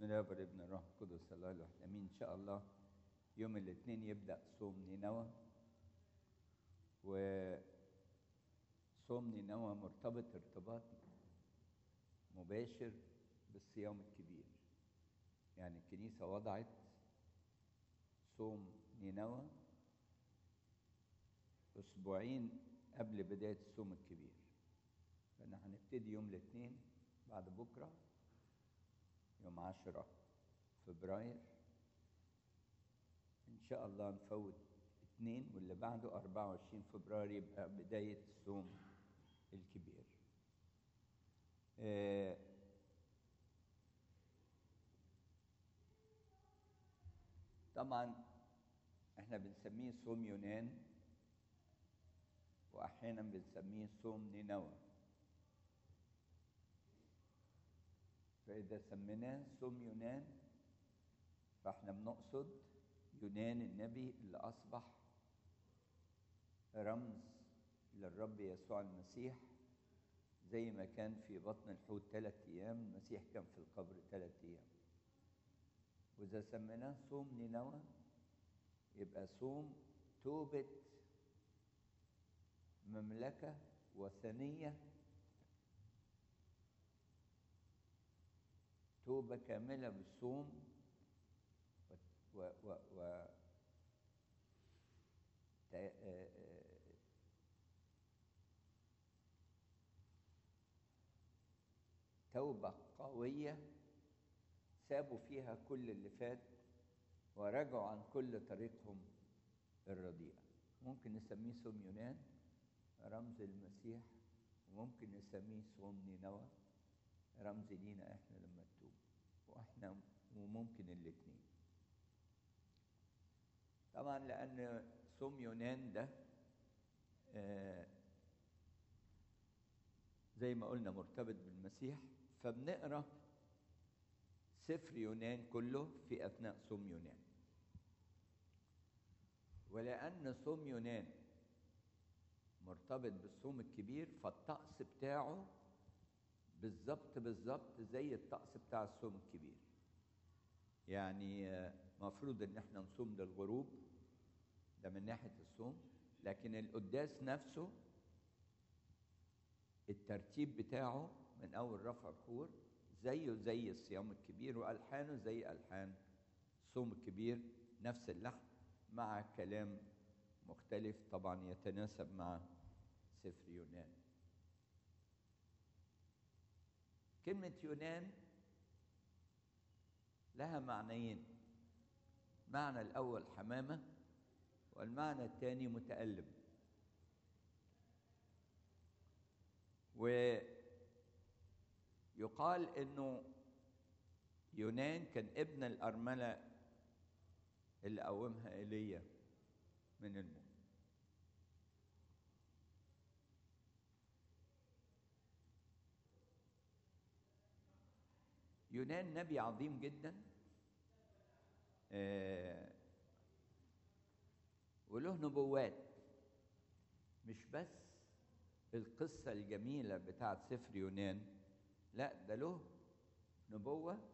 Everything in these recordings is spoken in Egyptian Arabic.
الله والابن الروح القدس الله الواحد امين ان شاء الله يوم الاثنين يبدا صوم نينوى وصوم نينوى مرتبط ارتباط مباشر بالصيام الكبير يعني الكنيسه وضعت صوم نينوى اسبوعين قبل بدايه الصوم الكبير فاحنا هنبتدي يوم الاثنين بعد بكره يوم عشرة فبراير إن شاء الله نفوت اثنين واللي بعده أربعة وعشرين فبراير يبقى بداية الصوم الكبير آه طبعا احنا بنسميه صوم يونان واحيانا بنسميه صوم نينوى فإذا سميناه صوم يونان فاحنا بنقصد يونان النبي اللي أصبح رمز للرب يسوع المسيح زي ما كان في بطن الحوت ثلاث أيام المسيح كان في القبر ثلاث أيام وإذا سميناه صوم نينوى يبقى صوم توبة مملكة وثنية توبة كاملة بالصوم و, و, و توبة قوية سابوا فيها كل اللي فات ورجعوا عن كل طريقهم الرديئة ممكن نسميه صوم يونان رمز المسيح وممكن نسميه صوم نينوى رمز لينا احنا لما نتوب واحنا وممكن الاثنين طبعا لان صوم يونان ده آه زي ما قلنا مرتبط بالمسيح فبنقرا سفر يونان كله في اثناء صوم يونان ولان صوم يونان مرتبط بالصوم الكبير فالطقس بتاعه بالظبط بالظبط زي الطقس بتاع الصوم الكبير يعني مفروض ان احنا نصوم للغروب ده من ناحيه الصوم لكن القداس نفسه الترتيب بتاعه من اول رفع الخور زيه زي الصيام الكبير والحانه زي الحان الصوم الكبير نفس اللحن مع كلام مختلف طبعا يتناسب مع سفر يونان كلمة يونان لها معنيين معنى الأول حمامة والمعنى الثاني متألم ويقال انه يونان كان ابن الأرملة اللي قومها ايليا من الموت يونان نبي عظيم جدا آه وله نبوات مش بس القصة الجميلة بتاعت سفر يونان لا ده له نبوة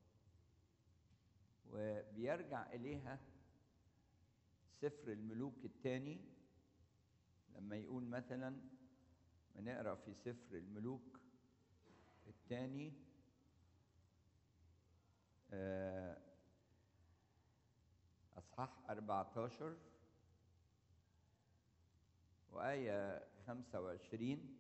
وبيرجع إليها سفر الملوك الثاني لما يقول مثلا بنقرا في سفر الملوك الثاني أصحاح 14 وآية 25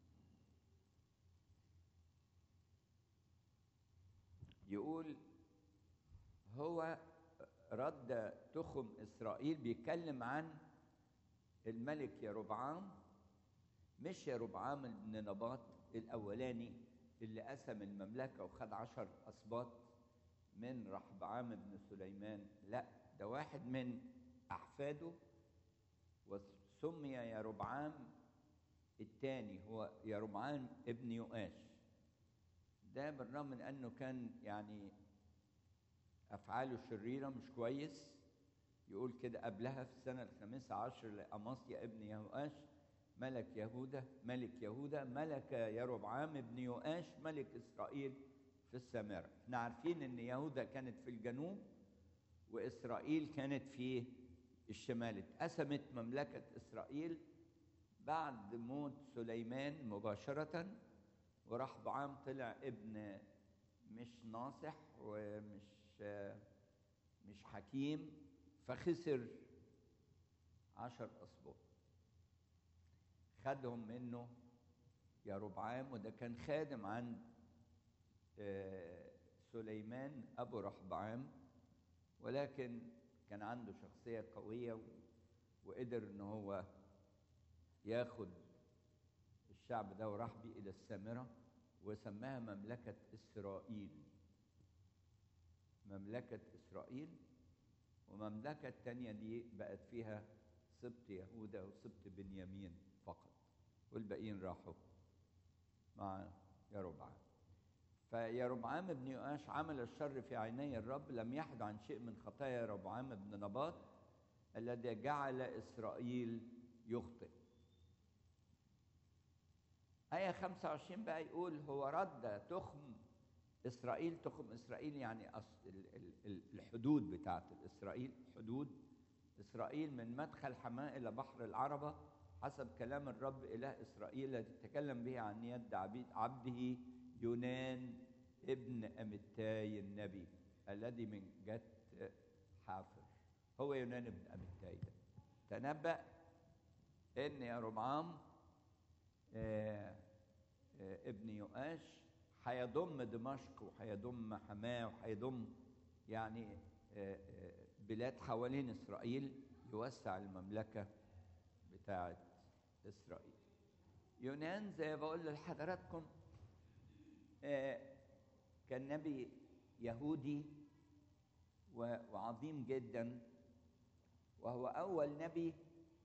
يقول هو رد تخم إسرائيل بيتكلم عن الملك يربعام مش يربعام بن نباط الأولاني اللي قسم المملكة وخد عشر أسباط من رحبعام بن سليمان لا ده واحد من أحفاده وسمي يربعام الثاني هو يربعام ابن يؤاش ده بالرغم من أنه كان يعني أفعاله شريرة مش كويس يقول كده قبلها في السنة الخامسة عشر لأماصيا ابن يهوآش ملك يهوذا ملك يهوذا ملك يربعام ابن يؤاش ملك إسرائيل في في السامرة احنا عارفين ان يهوذا كانت في الجنوب وإسرائيل كانت في الشمال اتقسمت مملكة إسرائيل بعد موت سليمان مباشرة وراح بعام طلع ابن مش ناصح ومش مش حكيم فخسر عشر أسباط خدهم منه يا ربعام وده كان خادم عند سليمان أبو رحبعام ولكن كان عنده شخصية قوية وقدر إن هو ياخد الشعب ده وراح بيه إلى السامرة وسماها مملكة إسرائيل مملكة إسرائيل ومملكة تانية دي بقت فيها سبط يهوذا وسبط بنيامين فقط والباقيين راحوا مع يربعام فيربعام بن يؤاش عمل الشر في عيني الرب لم يحد عن شيء من خطايا يربعام بن نباط الذي جعل إسرائيل يخطئ آية 25 بقى يقول هو رد تخم إسرائيل تخم إسرائيل يعني الحدود بتاعت إسرائيل حدود إسرائيل من مدخل حماة إلى بحر العربة حسب كلام الرب إله إسرائيل الذي تكلم به عن يد عبيد عبده يونان ابن أمتاي النبي الذي من جت حافر هو يونان ابن أمتاي ده تنبأ إن يا ربعام آه آه ابن يؤاش هيضم دمشق وهيضم حماه وهيضم يعني آه بلاد حوالين إسرائيل يوسع المملكة بتاعة إسرائيل يونان زي ما بقول لحضراتكم كان نبي يهودي وعظيم جدا وهو أول نبي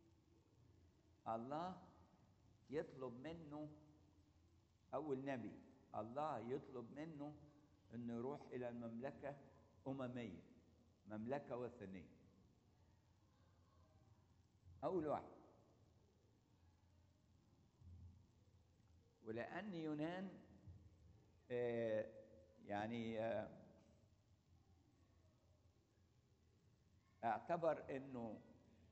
الله يطلب منه أول نبي الله يطلب منه أنه يروح إلى المملكة أممية مملكة وثنية أول واحد ولأن يونان آه يعني آه اعتبر انه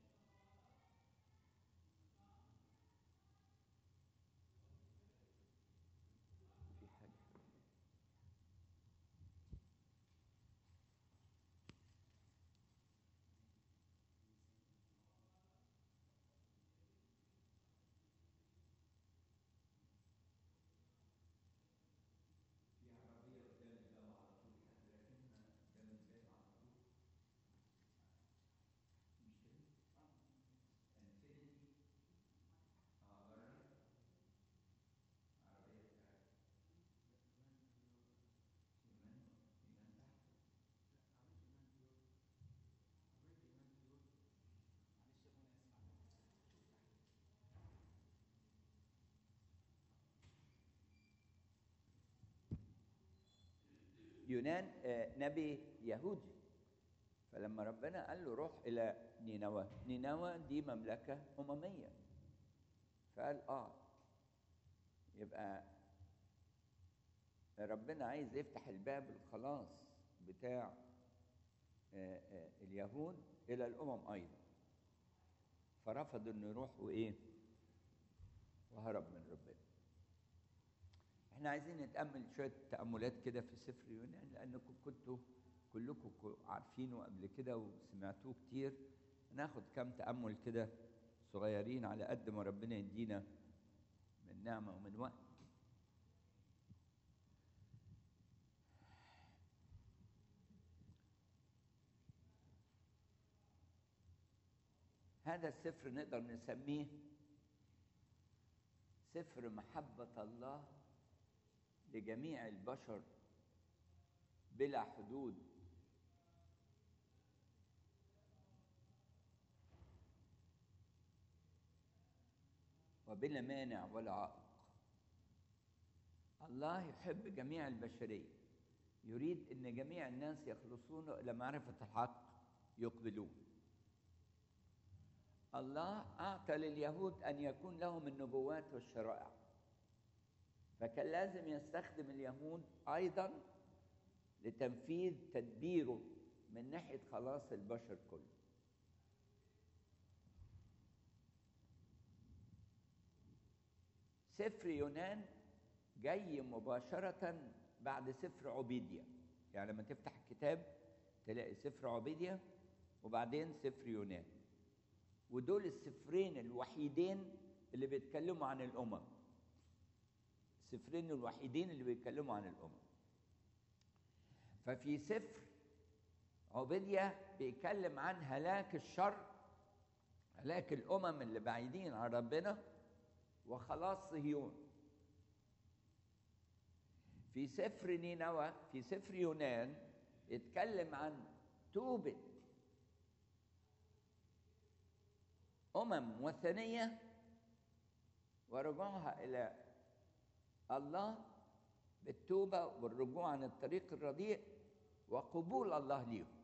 في حاجة يونان نبي يهودي فلما ربنا قال له روح الى نينوى نينوى دي مملكه امميه فقال اه يبقى ربنا عايز يفتح الباب الخلاص بتاع اليهود الى الامم ايضا فرفض انه يروح وايه وهرب من ربنا احنا عايزين نتامل شويه تاملات كده في سفر يونان لانكم كنتوا كلكم عارفينه قبل كده وسمعتوه كتير ناخد كام تامل كده صغيرين على قد ما ربنا يدينا من نعمه ومن وقت هذا السفر نقدر نسميه سفر محبه الله لجميع البشر بلا حدود وبلا مانع ولا عائق الله يحب جميع البشريه يريد ان جميع الناس يخلصون الى معرفه الحق يقبلون الله اعطى لليهود ان يكون لهم النبوات والشرائع فكان لازم يستخدم اليهود ايضا لتنفيذ تدبيره من ناحيه خلاص البشر كله سفر يونان جاي مباشرة بعد سفر عبيديا يعني لما تفتح الكتاب تلاقي سفر عبيديا وبعدين سفر يونان ودول السفرين الوحيدين اللي بيتكلموا عن الأمم السفرين الوحيدين اللي بيتكلموا عن الأمم ففي سفر عبيديا بيتكلم عن هلاك الشر هلاك الأمم اللي بعيدين عن ربنا وخلاص صهيون في سفر نينوى في سفر يونان يتكلم عن توبة أمم وثنية ورجوعها إلى الله بالتوبة والرجوع عن الطريق الرديء وقبول الله ليهم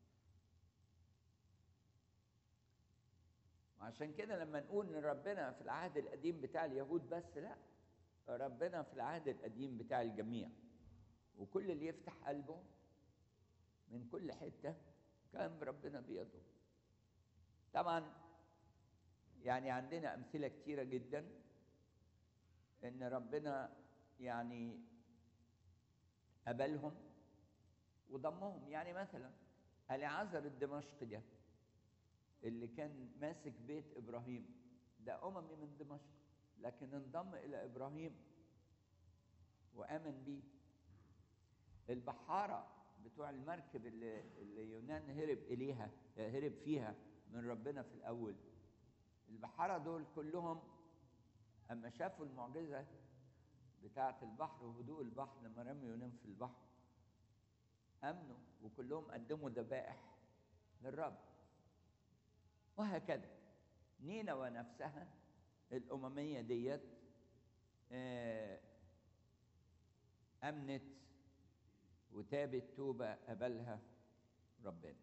وعشان كده لما نقول ان ربنا في العهد القديم بتاع اليهود بس لا ربنا في العهد القديم بتاع الجميع وكل اللي يفتح قلبه من كل حته كان ربنا بيده طبعا يعني عندنا امثله كتيره جدا ان ربنا يعني قبلهم وضمهم يعني مثلا العازر الدمشقي ده اللي كان ماسك بيت ابراهيم ده اممي من دمشق لكن انضم الى ابراهيم وامن بيه البحاره بتوع المركب اللي, اللي يونان هرب اليها هرب فيها من ربنا في الاول البحاره دول كلهم اما شافوا المعجزه بتاعه البحر وهدوء البحر لما رموا يونان في البحر امنوا وكلهم قدموا ذبائح للرب وهكذا نينوى نفسها الأممية ديت أمنت وتابت توبة قبلها ربنا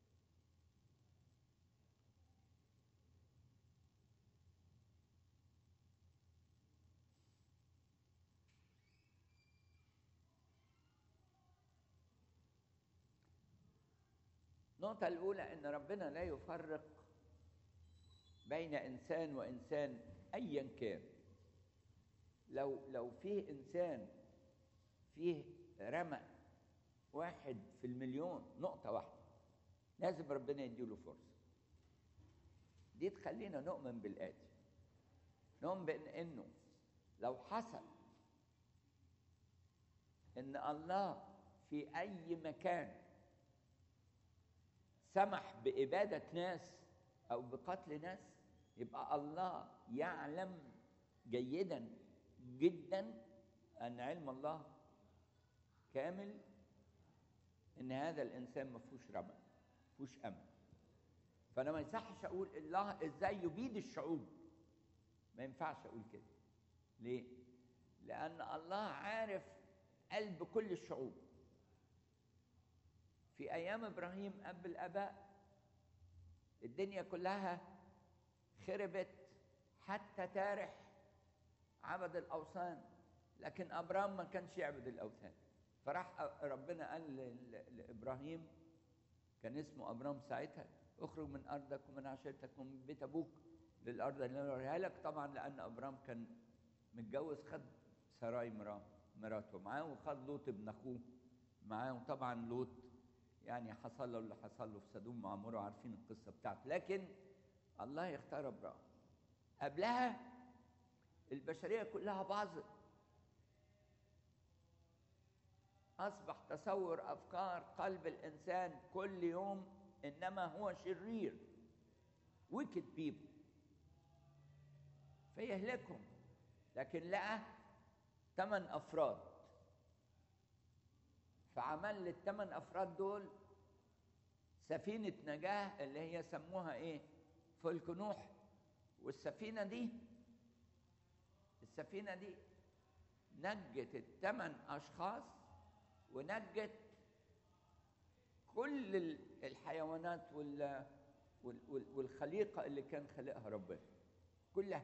النقطة الأولى أن ربنا لا يفرق بين إنسان وإنسان أيا كان لو لو فيه إنسان فيه رمق واحد في المليون نقطة واحدة لازم ربنا يديله فرصة دي تخلينا نؤمن بالآتي نؤمن بأن إنه لو حصل إن الله في أي مكان سمح بإبادة ناس أو بقتل ناس يبقى الله يعلم جيدا جدا أن علم الله كامل إن هذا الإنسان ما فيهوش رمى ما فيهوش أمل فأنا ما يصحش أقول الله إزاي يبيد الشعوب ما ينفعش أقول كده ليه؟ لأن الله عارف قلب كل الشعوب في ايام ابراهيم اب الاباء الدنيا كلها خربت حتى تارح عبد الاوثان لكن ابرام ما كانش يعبد الاوثان فراح ربنا قال لابراهيم كان اسمه ابرام ساعتها اخرج من ارضك ومن عشيرتك ومن بيت ابوك للارض اللي انا اوريها لك طبعا لان ابرام كان متجوز خد سراي مراته معاه وخد لوط ابن اخوه معاه وطبعا لوط يعني حصل له اللي حصل له في سدوم وعموره عارفين القصه بتاعته لكن الله يختار ابراهيم قبلها البشريه كلها باظت اصبح تصور افكار قلب الانسان كل يوم انما هو شرير wicked people فيهلكهم لكن لقى ثمان افراد فعمل للثمان افراد دول سفينه نجاه اللي هي سموها ايه فلك نوح والسفينه دي السفينه دي نجت الثمان اشخاص ونجت كل الحيوانات وال والخليقه اللي كان خلقها ربنا كلها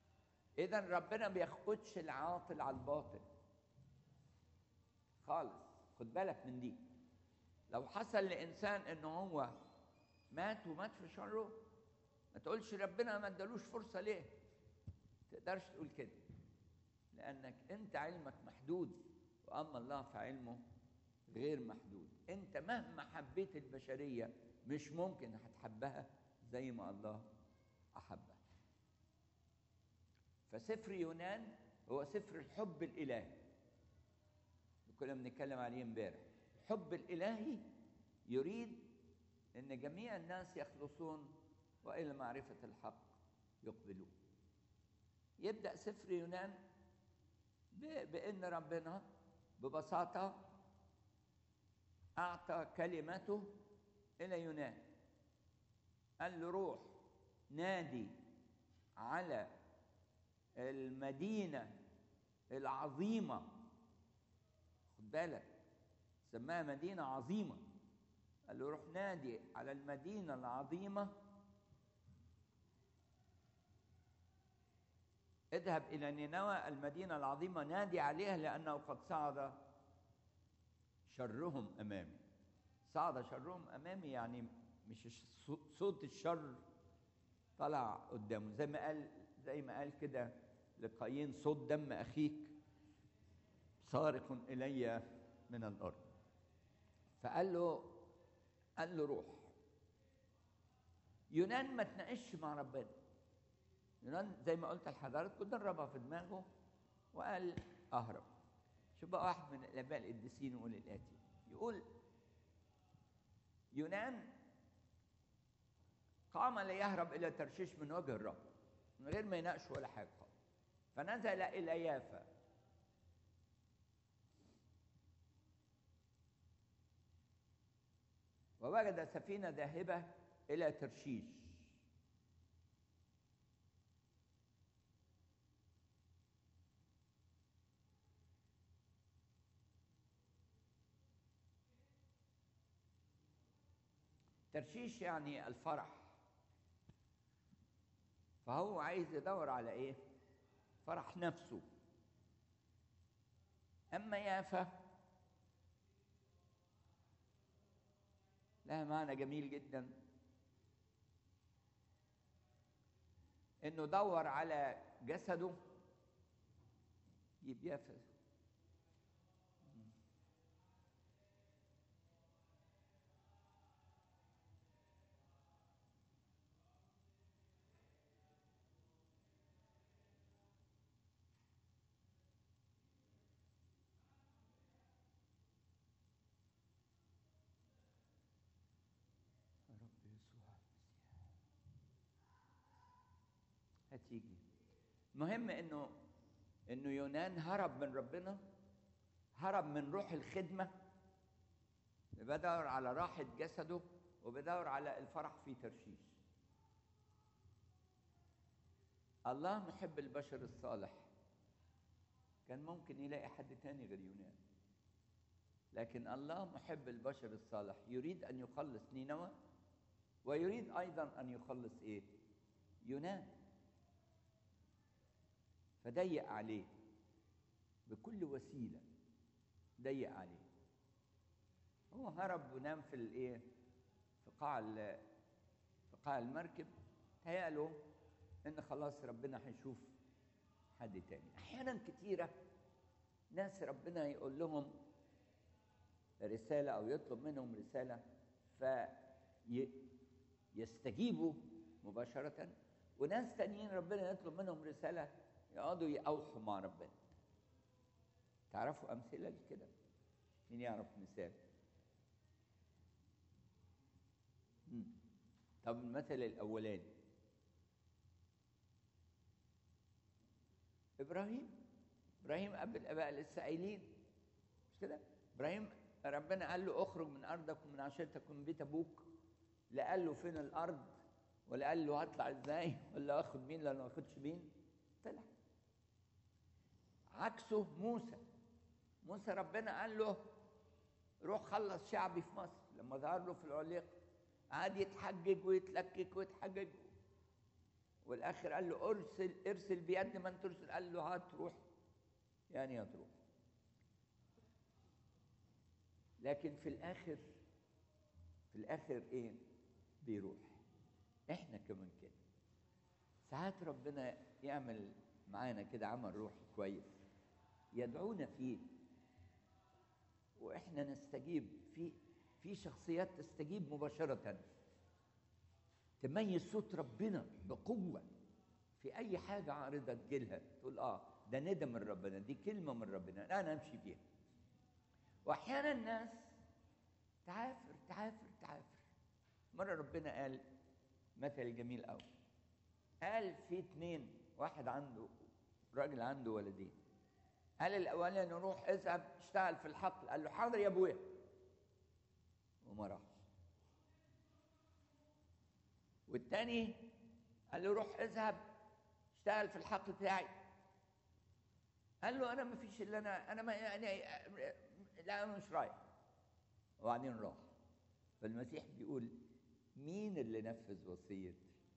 اذا ربنا بياخدش العاطل على الباطل خالص خد بالك من دي لو حصل لانسان ان هو مات ومات في شره ما تقولش ربنا ما ادالوش فرصه ليه ما تقدرش تقول كده لانك انت علمك محدود واما الله فعلمه غير محدود انت مهما حبيت البشريه مش ممكن هتحبها زي ما الله احبها فسفر يونان هو سفر الحب الالهي كنا بنتكلم عليه امبارح الحب الالهي يريد ان جميع الناس يخلصون والى معرفه الحق يقبلون يبدا سفر يونان بان ربنا ببساطه اعطى كلمته الى يونان قال له روح نادي على المدينه العظيمه خد بالك سماها مدينه عظيمه قال له روح نادي على المدينه العظيمه اذهب الى نينوى المدينه العظيمه نادي عليها لانه قد صعد شرهم امامي صعد شرهم امامي يعني مش صوت الشر طلع قدامه زي ما قال زي ما قال كده لقايين صوت دم اخيك صارخ الي من الارض فقال له قال له روح يونان ما تناقش مع ربنا يونان زي ما قلت لحضراتكم دربها في دماغه وقال اهرب شوف بقى واحد من الاباء القديسين يقول الاتي يقول يونان قام ليهرب الى ترشيش من وجه الرب من غير ما يناقش ولا حاجه خالص فنزل الى يافا ووجد سفينه ذاهبه الى ترشيش ترشيش يعني الفرح فهو عايز يدور على ايه فرح نفسه اما يافا لها معنى جميل جدا انه دور على جسده يجيب يافا هتيجي المهم انه انه يونان هرب من ربنا هرب من روح الخدمه بدور على راحه جسده وبدور على الفرح في ترشيش الله محب البشر الصالح كان ممكن يلاقي حد تاني غير يونان لكن الله محب البشر الصالح يريد ان يخلص نينوى ويريد ايضا ان يخلص ايه يونان فضيق عليه بكل وسيله ضيق عليه هو هرب ونام في الايه في قاع في قاع المركب تهيأله ان خلاص ربنا هيشوف حد تاني احيانا كتيره ناس ربنا يقول لهم رساله او يطلب منهم رساله فيستجيبوا مباشره وناس تانيين ربنا يطلب منهم رساله يقعدوا يأوحوا مع ربنا تعرفوا أمثلة لكده مين يعرف مثال مم. طب المثل الأولاني إبراهيم إبراهيم أب الآباء لسه قايلين مش كده إبراهيم ربنا قال له اخرج من أرضك ومن عشيرتك ومن بيت أبوك لا قال له فين الأرض ولا قال له هطلع إزاي ولا آخد مين ولا ما آخدش مين طلع عكسه موسى موسى ربنا قال له روح خلص شعبي في مصر لما ظهر له في العليق قعد يتحجج ويتلكك ويتحجج والاخر قال له ارسل ارسل بيد من ترسل قال له هات روح يعني هتروح لكن في الاخر في الاخر ايه بيروح احنا كمان كده ساعات ربنا يعمل معانا كده عمل روحي كويس يدعونا فيه واحنا نستجيب في في شخصيات تستجيب مباشره تميز صوت ربنا بقوه في اي حاجه عارضه تجيلها تقول اه ده ندى من ربنا دي كلمه من ربنا انا امشي فيها واحيانا الناس تعافر تعافر تعافر مره ربنا قال مثل جميل قوي قال في اتنين واحد عنده راجل عنده ولدين قال الاولاني روح اذهب اشتغل في الحقل قال له حاضر يا ابويا وما راحش والتاني قال له روح اذهب اشتغل في الحقل بتاعي قال له انا ما فيش الا انا انا ما يعني لا انا مش رايح وبعدين راح فالمسيح بيقول مين اللي نفذ وصيه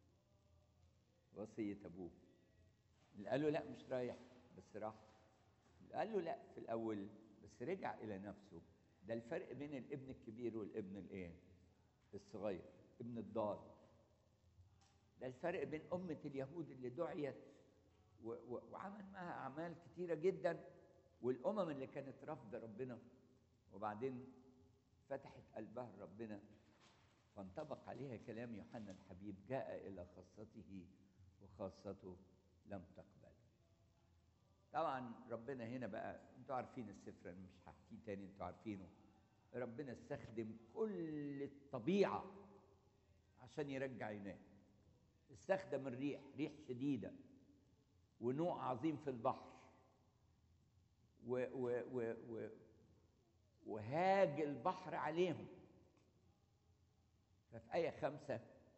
وصيه ابوه اللي قال له لا مش رايح بس راح اللي قال له لا في الاول بس رجع الى نفسه ده الفرق بين الابن الكبير والابن الايه الصغير ابن الضال ده الفرق بين أمة اليهود اللي دعيت و و وعمل معها أعمال كتيرة جدا والأمم اللي كانت رافضة ربنا وبعدين فتحت قلبها لربنا فانطبق عليها كلام يوحنا الحبيب جاء إلى خاصته وخاصته لم تقبل طبعا ربنا هنا بقى انتوا عارفين السفر انا مش هحكيه تاني انتوا عارفينه ربنا استخدم كل الطبيعه عشان يرجع ينام استخدم الريح ريح شديده ونوع عظيم في البحر و و و و وهاج البحر عليهم ففي آية خمسة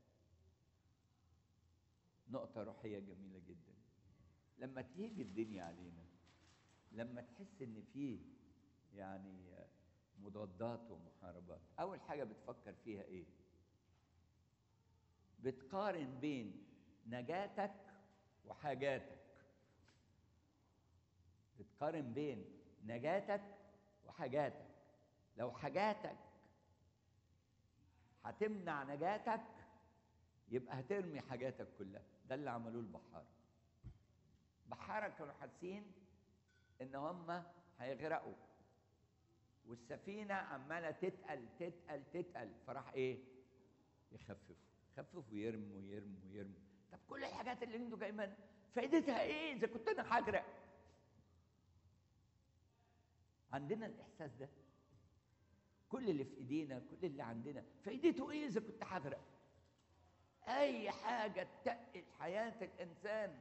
نقطة روحية جميلة جدا لما تيجي الدنيا علينا لما تحس إن فيه يعني مضادات ومحاربات أول حاجة بتفكر فيها إيه؟ بتقارن بين نجاتك وحاجاتك بتقارن بين نجاتك وحاجاتك لو حاجاتك هتمنع نجاتك يبقى هترمي حاجاتك كلها ده اللي عملوه البحارة بحارة كانوا حاسين ان هم هيغرقوا والسفينة عمالة تتقل تتقل تتقل فراح ايه يخففوا خففوا ويرموا ويرموا ويرموا طب كل الحاجات اللي انتوا جايبينها فايدتها ايه اذا كنت انا هغرق عندنا الاحساس ده كل اللي في ايدينا كل اللي عندنا فايدته ايه اذا كنت هغرق اي حاجه تقل حياه الانسان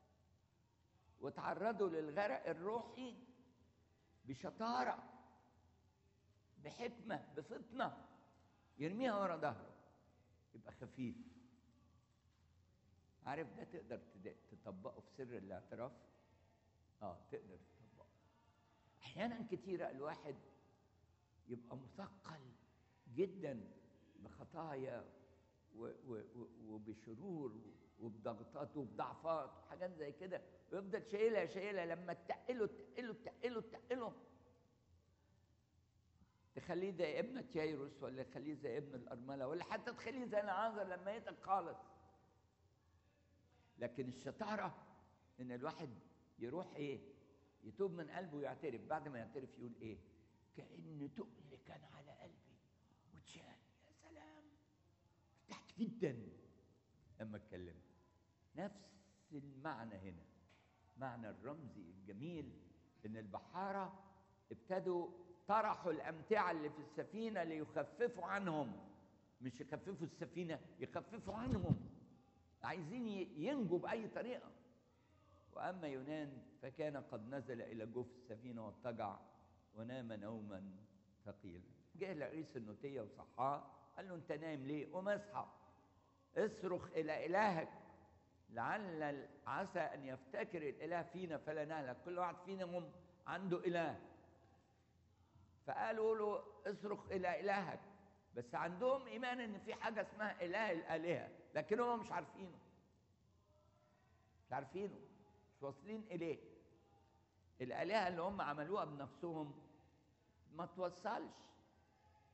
وتعرضه للغرق الروحي بشطاره بحكمه بفطنه يرميها ورا ظهره يبقى خفيف عارف ده تقدر تطبقه في سر الاعتراف اه تقدر تطبقه احيانا كتيره الواحد يبقى مثقل جدا بخطايا و و و وبشرور وبضغطات وبضعفات وحاجات زي كده ويفضل شايلها شايلها لما تقله تقله تقله تقله تخليه زي ابن تييروس ولا تخليه زي ابن الأرملة ولا حتى تخليه زي العازر لما يتق خالص لكن الشطارة إن الواحد يروح إيه؟ يتوب من قلبه ويعترف بعد ما يعترف يقول إيه؟ كأن تقل كان على قلبي واتشال يا سلام ارتحت جدا لما اتكلمت نفس المعنى هنا معنى الرمزي الجميل ان البحاره ابتدوا طرحوا الامتعه اللي في السفينه ليخففوا عنهم مش يخففوا السفينه يخففوا عنهم عايزين ينجوا باي طريقه واما يونان فكان قد نزل الى جوف السفينه واضطجع ونام نوما ثقيلا جه لعيس النوتيه وصحاه قال له انت نايم ليه قوم اصحى اصرخ الى الهك لعل عسى ان يفتكر الاله فينا فلا نهلك كل واحد فينا عنده اله فقالوا له اصرخ الى الهك بس عندهم ايمان ان في حاجه اسمها اله الالهه لكن هم مش عارفينه مش عارفينه مش واصلين اليه الالهه اللي هم عملوها بنفسهم ما توصلش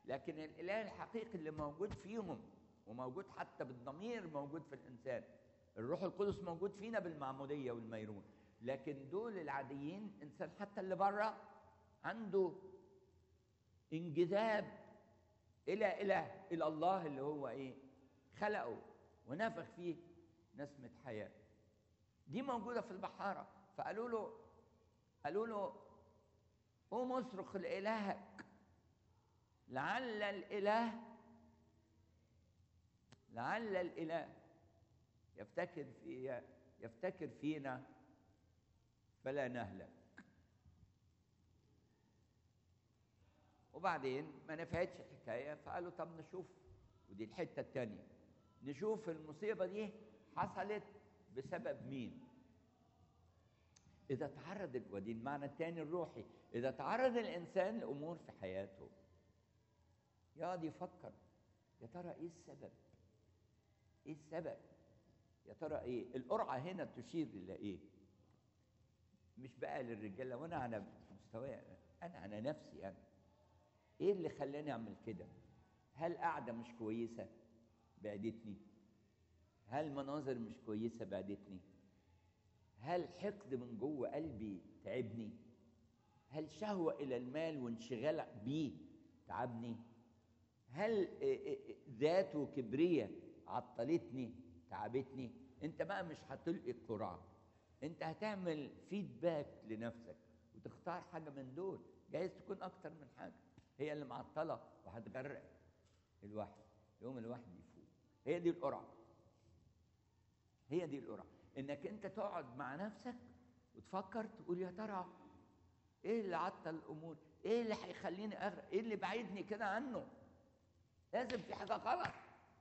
لكن الاله الحقيقي اللي موجود فيهم وموجود حتى بالضمير موجود في الانسان الروح القدس موجود فينا بالمعموديه والميرون لكن دول العاديين انسان حتى اللي بره عنده انجذاب الى اله الى الله اللي هو ايه خلقه ونفخ فيه نسمه حياه دي موجوده في البحاره فقالوا له قالوا له قوم اصرخ لالهك لعل الاله لعل الاله يفتكر في يفتكر فينا فلا نهلك وبعدين ما نفعتش الحكايه فقالوا طب نشوف ودي الحته الثانيه نشوف المصيبه دي حصلت بسبب مين اذا تعرض ودي المعنى الثاني الروحي اذا تعرض الانسان لامور في حياته يقعد يفكر يا ترى ايه السبب ايه السبب يا ترى ايه القرعه هنا تشير الى ايه مش بقى للرجاله وانا على مستواي انا على نفسي انا ايه اللي خلاني اعمل كده هل قاعده مش كويسه بعدتني هل مناظر مش كويسه بعدتني هل حقد من جوه قلبي تعبني هل شهوه الى المال وانشغال بيه تعبني هل ذات وكبريه عطلتني تعبتني انت بقى مش هتلقي القرعه انت هتعمل فيدباك لنفسك وتختار حاجه من دول جايز تكون اكتر من حاجه هي اللي معطله وهتغرق الواحد يوم الواحد يفوق هي دي القرعه هي دي القرعه انك انت تقعد مع نفسك وتفكر تقول يا ترى ايه اللي عطل الامور ايه اللي هيخليني اغرق ايه اللي بعيدني كده عنه لازم في حاجه غلط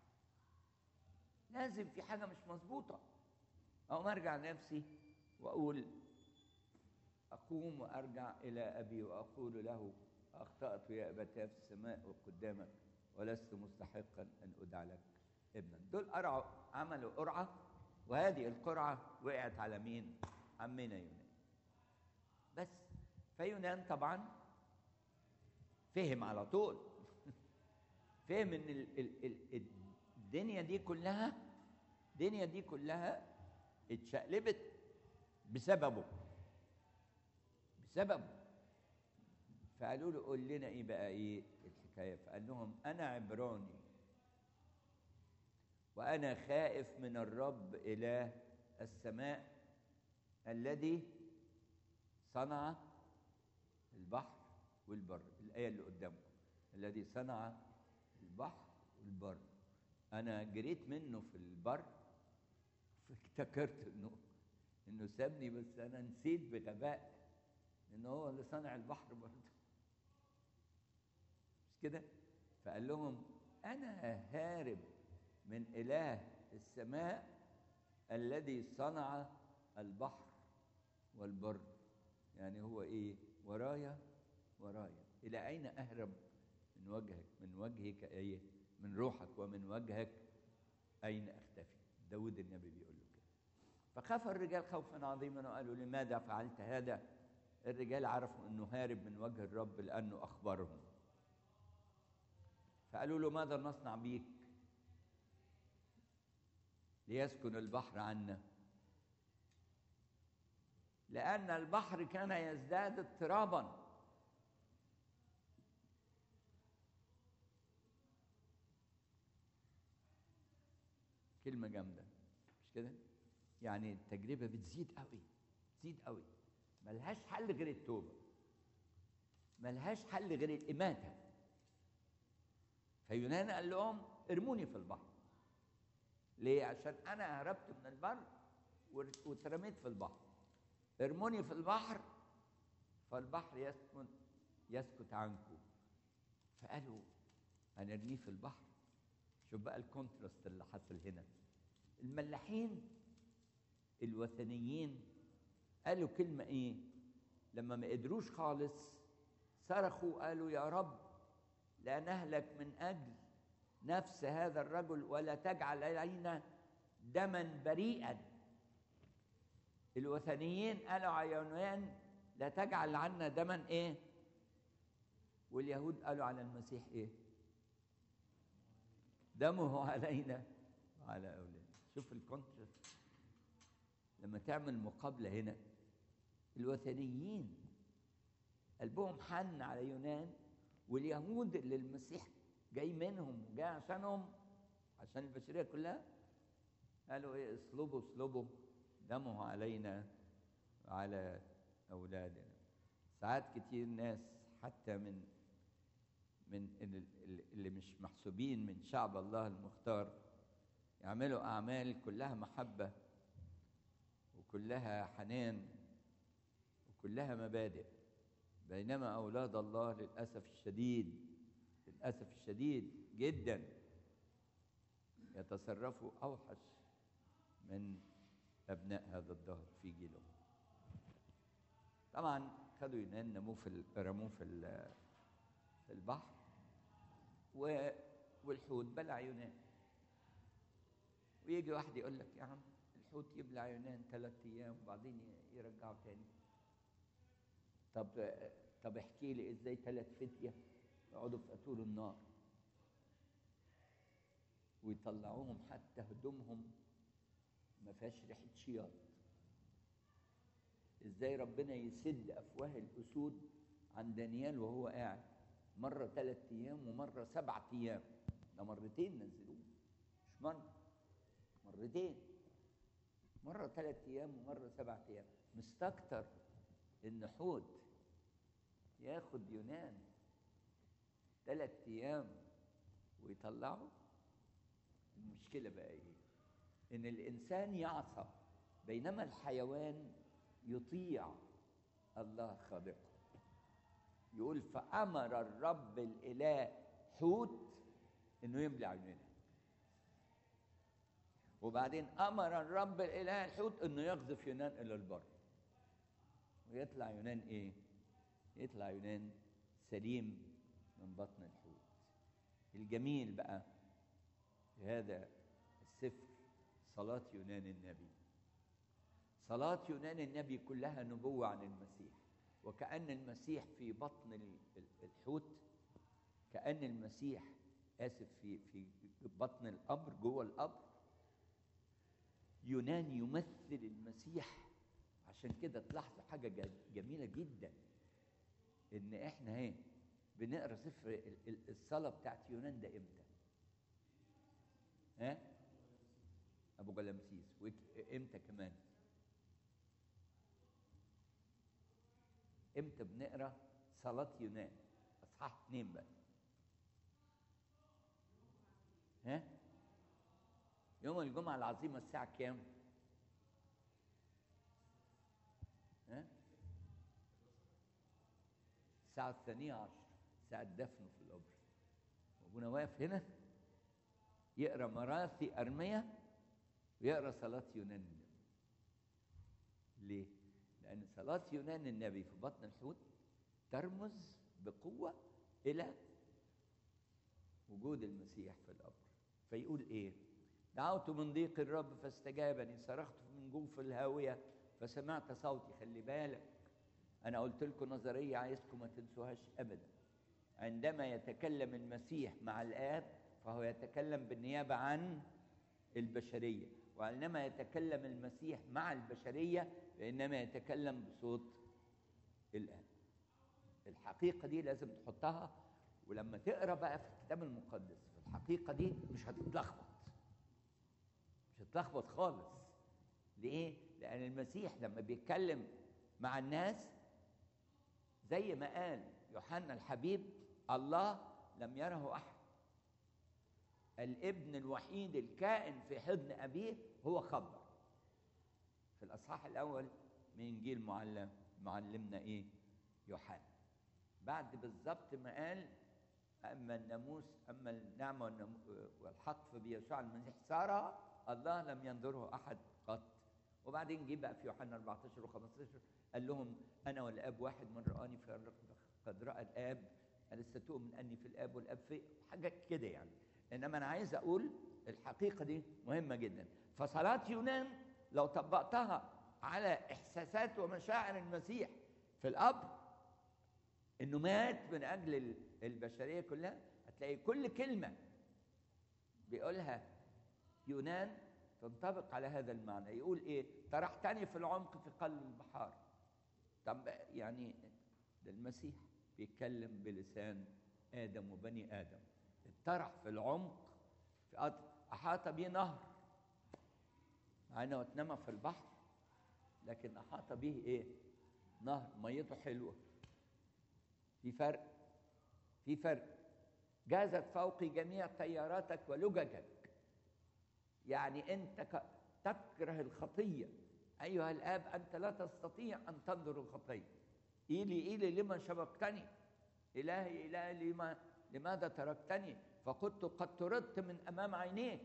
لازم في حاجه مش مظبوطه او ارجع نفسي واقول اقوم وارجع الى ابي واقول له اخطات يا ابتاه في السماء وقدامك ولست مستحقا ان ادعى لك ابنا دول قرعوا عملوا قرعه وهذه القرعه وقعت على مين عمنا يونان بس فيونان طبعا فهم على طول فهم ان ال ال ال الدنيا دي كلها الدنيا دي كلها اتشقلبت بسببه بسببه فقالوا له قول لنا ايه بقى ايه الحكايه فقال لهم انا عبراني وانا خائف من الرب اله السماء الذي صنع البحر والبر الايه اللي قدامكم الذي صنع البحر والبر انا جريت منه في البر فافتكرت انه انه سابني بس انا نسيت بغباء ان هو اللي صنع البحر برضه مش كده فقال لهم انا هارب من اله السماء الذي صنع البحر والبر يعني هو ايه ورايا ورايا الى اين اهرب من وجهك من وجهك ايه من روحك ومن وجهك اين اختفي داود النبي بيقول له كده فخاف الرجال خوفا عظيما وقالوا لماذا فعلت هذا الرجال عرفوا انه هارب من وجه الرب لانه اخبرهم فقالوا له ماذا نصنع بيك ليسكن البحر عنا لان البحر كان يزداد اضطرابا كلمه جامده مش كده يعني التجربه بتزيد قوي تزيد قوي ملهاش حل غير التوبه ملهاش حل غير الاماته فيونان قال لهم ارموني في البحر ليه عشان انا هربت من البر واترميت في البحر ارموني في البحر فالبحر يسكن يسكت عنكم فقالوا هنرميه في البحر شوف بقى الكونتراست اللي حصل هنا الملاحين الوثنيين قالوا كلمة إيه؟ لما ما قدروش خالص صرخوا قالوا يا رب لا نهلك من أجل نفس هذا الرجل ولا تجعل علينا دما بريئا الوثنيين قالوا عيونان لا تجعل عنا دما ايه واليهود قالوا على المسيح ايه دمه علينا وعلى أولادنا شوف الكونتراست لما تعمل مقابلة هنا الوثنيين قلبهم حن على يونان واليهود اللي المسيح جاي منهم جاي عشانهم عشان البشرية كلها قالوا ايه اصلبوا اصلبوا دمه علينا وعلى أولادنا ساعات كتير ناس حتى من من اللي مش محسوبين من شعب الله المختار يعملوا أعمال كلها محبة وكلها حنان وكلها مبادئ بينما أولاد الله للأسف الشديد للأسف الشديد جدا يتصرفوا أوحش من أبناء هذا الدهر في جيلهم طبعا خدوا يونان نموه في رموه في في البحر و والحوت بلع يونان ويجي واحد يقول لك يا عم الحوت يبلع يونان ثلاث ايام وبعدين يرجعه تاني طب طب احكي لي ازاي ثلاث فتيه يقعدوا في اتون النار ويطلعوهم حتى هدومهم ما فيهاش ريحه شياط ازاي ربنا يسد افواه الاسود عن دانيال وهو قاعد مره ثلاث ايام ومره سبعة ايام ده مرتين نزلوه مش مره مرتين مره ثلاث ايام ومره سبعة ايام مستكتر ان حوت ياخد يونان ثلاث ايام ويطلعه المشكله بقى ايه ان الانسان يعصى بينما الحيوان يطيع الله خالقه يقول فأمر الرب الإله حوت إنه يبلع يونان وبعدين أمر الرب الإله الحوت إنه يقذف يونان إلى البر ويطلع يونان إيه؟ يطلع يونان سليم من بطن الحوت الجميل بقى في هذا السفر صلاة يونان النبي صلاة يونان النبي كلها نبوة عن المسيح وكأن المسيح في بطن الحوت كأن المسيح آسف في في بطن القبر جوه القبر يونان يمثل المسيح عشان كده تلاحظوا حاجة جميلة جدا إن إحنا إيه بنقرا سفر الصلاة بتاعت يونان ده إمتى؟ ها؟ أبو جلمسيس وإمتى كمان؟ امتى بنقرا صلاة يونان اصحاح اتنين بقى ها يوم الجمعة العظيمة الساعة كام؟ ها؟ الساعة الثانية عشر ساعة دفنه في القبر وابونا واقف هنا يقرا مراثي أرمية ويقرا صلاة يونان ليه؟ لأن صلاة يونان النبي في بطن الحوت ترمز بقوة إلى وجود المسيح في القبر فيقول إيه؟ دعوت من ضيق الرب فاستجابني صرخت من جوف الهاوية فسمعت صوتي خلي بالك أنا قلت لكم نظرية عايزكم ما تنسوهاش أبدا عندما يتكلم المسيح مع الآب فهو يتكلم بالنيابة عن البشرية وعندما يتكلم المسيح مع البشرية فإنما يتكلم بصوت الآب الحقيقة دي لازم تحطها ولما تقرا بقى في الكتاب المقدس في الحقيقة دي مش هتتلخبط مش هتتلخبط خالص لإيه؟ لأن المسيح لما بيتكلم مع الناس زي ما قال يوحنا الحبيب الله لم يره أحد الابن الوحيد الكائن في حضن أبيه هو خبر في الأصحاح الأول من إنجيل معلم معلمنا إيه؟ يوحنا بعد بالظبط ما قال أما الناموس أما النعمة والحق بيسوع المسيح صار الله لم ينظره أحد قط وبعدين جه بقى في يوحنا 14 و15 قال لهم أنا والآب واحد من رآني قد رأى الآب ألست تؤمن أني في الآب والآب في حاجة كده يعني إنما أنا عايز أقول الحقيقة دي مهمة جدا فصلاة يونان لو طبقتها على إحساسات ومشاعر المسيح في القبر إنه مات من أجل البشرية كلها هتلاقي كل كلمة بيقولها يونان تنطبق على هذا المعنى يقول ايه طرحتني في العمق في قلب البحار طب يعني ده المسيح بيتكلم بلسان ادم وبني ادم اتطرح في العمق في قطر احاط بيه نهر مع انه اتنمى في البحر لكن احاط به ايه نهر ميته حلوه في فرق في فرق جازت فوقي جميع تياراتك ولججك يعني انت ك- تكره الخطيه ايها الاب انت لا تستطيع ان تنظر الخطيه ايلي ايلي لما شبقتني الهي الهي لما لماذا تركتني فكنت قد طردت من امام عينيك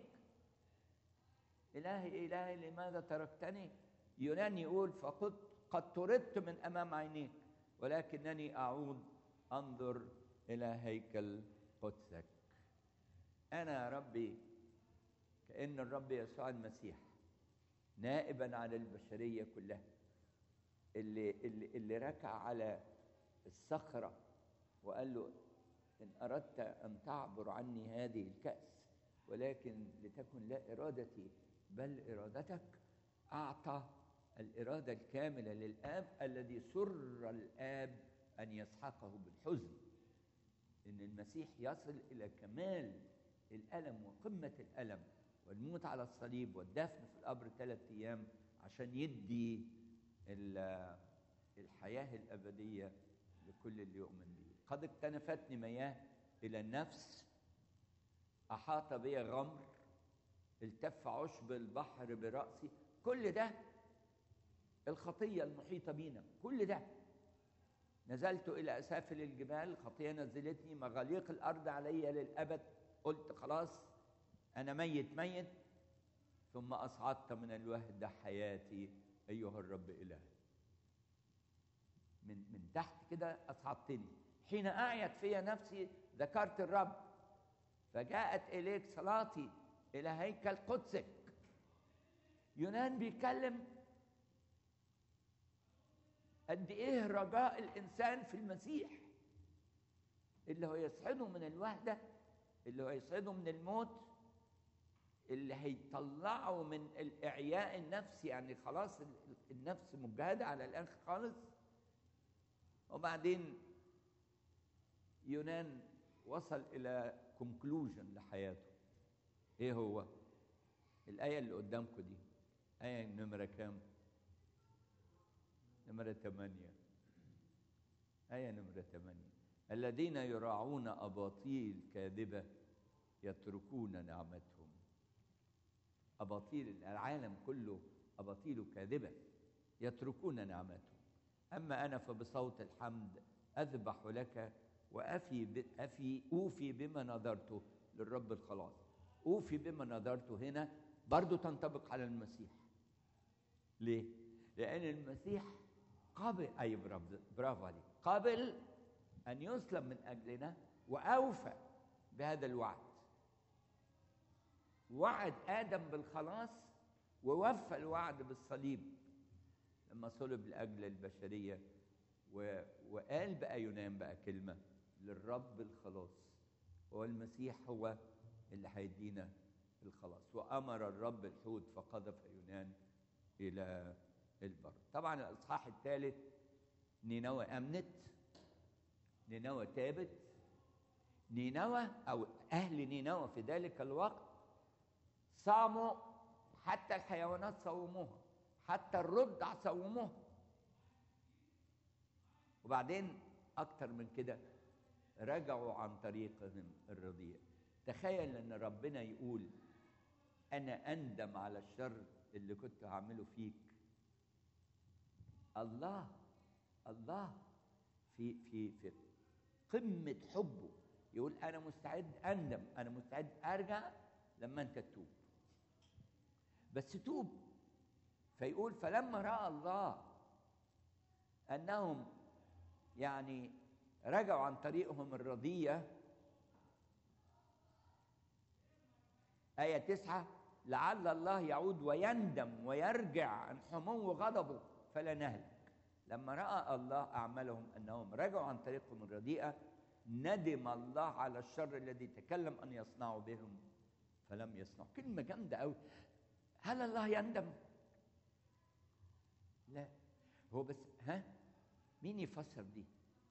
الهي الهي لماذا تركتني يونان يقول فقد قد طردت من امام عينيك ولكنني اعود انظر الى هيكل قدسك انا يا ربي كان الرب يسوع المسيح نائبا على البشريه كلها اللي اللي اللي ركع على الصخره وقال له ان اردت ان تعبر عني هذه الكاس ولكن لتكن لا ارادتي بل ارادتك اعطى الاراده الكامله للاب الذي سر الاب ان يسحقه بالحزن ان المسيح يصل الى كمال الالم وقمه الالم والموت على الصليب والدفن في القبر ثلاث ايام عشان يدي ال- الحياه الابديه لكل اللي يؤمن به قد اكتنفتني مياه الى النفس احاط بي غمر التف عشب البحر براسي كل ده الخطيه المحيطه بينا كل ده نزلت الى اسافل الجبال خطيه نزلتني مغاليق الارض علي للابد قلت خلاص انا ميت ميت ثم اصعدت من الوهده حياتي ايها الرب الهي من من تحت كده اصعدتني حين اعيت في نفسي ذكرت الرب فجاءت اليك صلاتي الى هيكل قدسك يونان بيتكلم قد ايه رجاء الانسان في المسيح اللي هو يصعده من الوحده اللي هو يصعده من الموت اللي هيطلعه من الاعياء النفسي يعني خلاص ال- النفس مجهده على الاخر خالص وبعدين يونان وصل الى كونكلوجن لحياته ايه هو الايه اللي قدامكم دي ايه نمره كام نمرة ثمانية آية نمرة ثمانية الذين يراعون أباطيل كاذبة يتركون نعمتهم أباطيل العالم كله أباطيل كاذبة يتركون نعمتهم أما أنا فبصوت الحمد أذبح لك وأفي ب... أفي أوفي بما نذرته للرب الخلاص أوفي بما نذرته هنا برضو تنطبق على المسيح ليه؟ لأن المسيح قبل أي برافو برافو عليك قبل أن يسلم من أجلنا وأوفى بهذا الوعد وعد آدم بالخلاص ووفى الوعد بالصليب لما صلب لأجل البشرية و... وقال بقى يونان بقى كلمة للرب الخلاص هو المسيح هو اللي هيدينا الخلاص وأمر الرب الحوت فقذف يونان إلى البر طبعا الإصحاح الثالث نينوى أمنت نينوى تابت نينوى أو أهل نينوى في ذلك الوقت صاموا حتى الحيوانات صوموها حتى الرضع صوموها وبعدين أكتر من كده رجعوا عن طريقهم الرضيع تخيل ان ربنا يقول انا اندم على الشر اللي كنت هعمله فيك الله الله في في في قمه حبه يقول انا مستعد اندم انا مستعد ارجع لما انت تتوب بس توب فيقول فلما راى الله انهم يعني رجعوا عن طريقهم الرضيه آية تسعة لعل الله يعود ويندم ويرجع عن حمو غضبه فلا نهلك لما رأى الله أعمالهم أنهم رجعوا عن طريقهم الرديئة ندم الله على الشر الذي تكلم أن يصنعوا بهم فلم يصنع كلمة جامدة قوي هل الله يندم؟ لا هو بس ها مين يفسر دي؟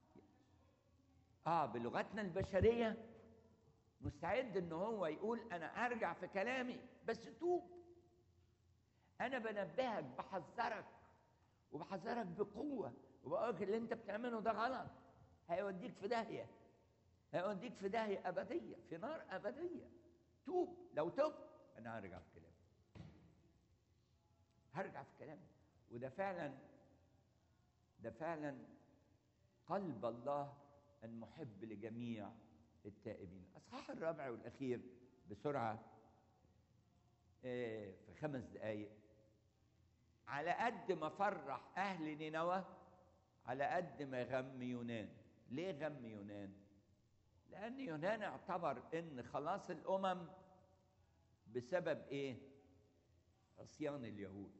اه بلغتنا البشرية مستعد ان هو يقول انا ارجع في كلامي بس توب انا بنبهك بحذرك وبحذرك بقوة وبقولك اللي انت بتعمله ده غلط هيوديك في داهية هيوديك في داهية أبدية في نار أبدية توب لو تبت أنا هرجع في كلامي هرجع في كلامي وده فعلا ده فعلا قلب الله المحب لجميع التائبين الأصحاح الرابع والأخير بسرعة آه، في خمس دقايق على قد ما فرح أهل نينوى على قد ما غم يونان ليه غم يونان لأن يونان اعتبر إن خلاص الأمم بسبب إيه عصيان اليهود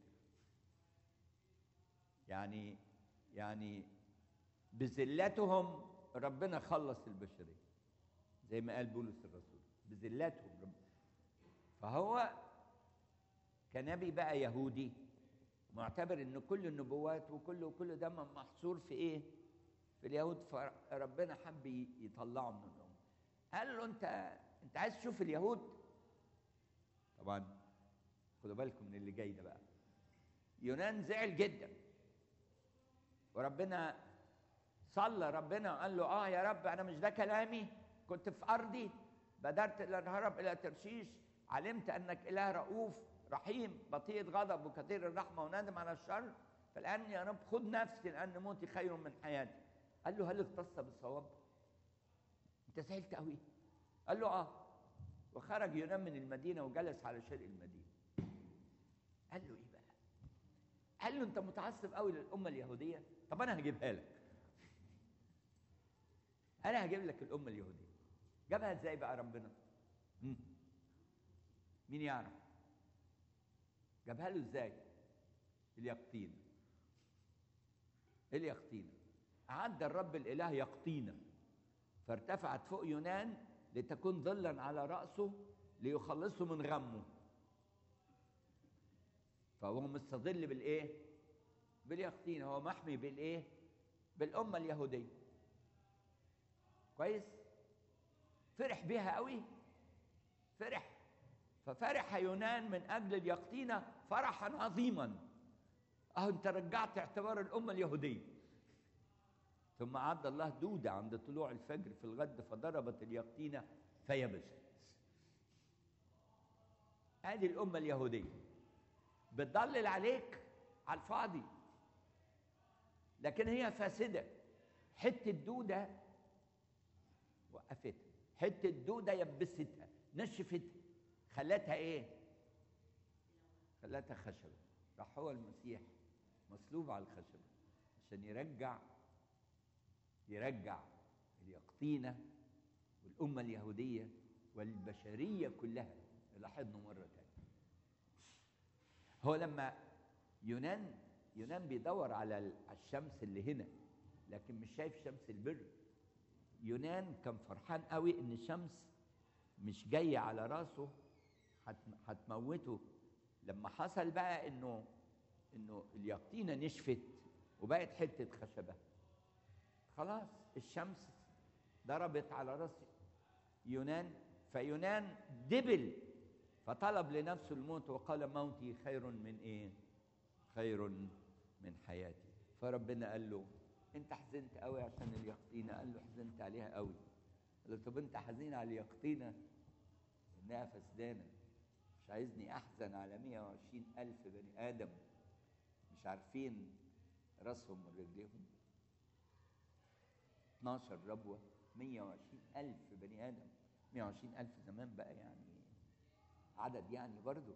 يعني يعني بذلتهم ربنا خلص البشرية زي ما قال بولس الرسول بذلتهم رب فهو كنبي بقى يهودي معتبر ان كل النبوات وكل وكل ده محصور في ايه؟ في اليهود فربنا حب يطلعه من الامم. قال له انت انت عايز تشوف اليهود؟ طبعا خدوا بالكم من اللي جاي ده بقى. يونان زعل جدا وربنا صلى ربنا وقال له اه يا رب انا مش ده كلامي كنت في ارضي بدرت الى الهرب الى ترشيش علمت انك اله رؤوف رحيم بطيء غضب وكثير الرحمه وندم على الشر فالان يا رب خذ نفسي لان موتي خير من حياتي قال له هل اختص بالصواب انت زعلت قوي قال له اه وخرج يونان من المدينه وجلس على شرق المدينه قال له ايه بقى قال له انت متعصب قوي للامه اليهوديه طب انا هجيبها لك انا هجيب لك الامه اليهوديه جابها ازاي بقى ربنا مم. مين يعرف جابها له ازاي اليقطين اليقطين أعد الرب الإله يقطينا فارتفعت فوق يونان لتكون ظلا على رأسه ليخلصه من غمه فهو مستظل بالإيه؟ باليقطين هو محمي بالإيه؟ بالأمة اليهودية كويس؟ فرح بيها قوي فرح ففرح يونان من اجل اليقطينه فرحا عظيما اهو انت رجعت اعتبار الامه اليهوديه ثم اعد الله دوده عند طلوع الفجر في الغد فضربت اليقطينه فيبست هذه الامه اليهوديه بتضلل عليك على الفاضي لكن هي فاسده حته دوده وقفتها حته دوده يبستها نشفتها خلتها ايه خلتها خشبه راح هو المسيح مصلوب على الخشبه عشان يرجع يرجع اليقطينه والامه اليهوديه والبشريه كلها الى حضنه مره تانية هو لما يونان يونان بيدور على الشمس اللي هنا لكن مش شايف شمس البر يونان كان فرحان قوي ان الشمس مش جايه على راسه هتموته لما حصل بقى انه انه اليقطينه نشفت وبقت حته خشبه خلاص الشمس ضربت على راس يونان فيونان دبل فطلب لنفسه الموت وقال موتي خير من ايه خير من حياتي فربنا قال له انت حزنت قوي عشان اليقطينه قال له حزنت عليها قوي قال له طب انت حزين على اليقطينه انها فسدانه مش عايزني احزن على 120 الف بني ادم مش عارفين راسهم من رجليهم 12 ربوه 120 الف بني ادم 120 الف زمان بقى يعني عدد يعني برضه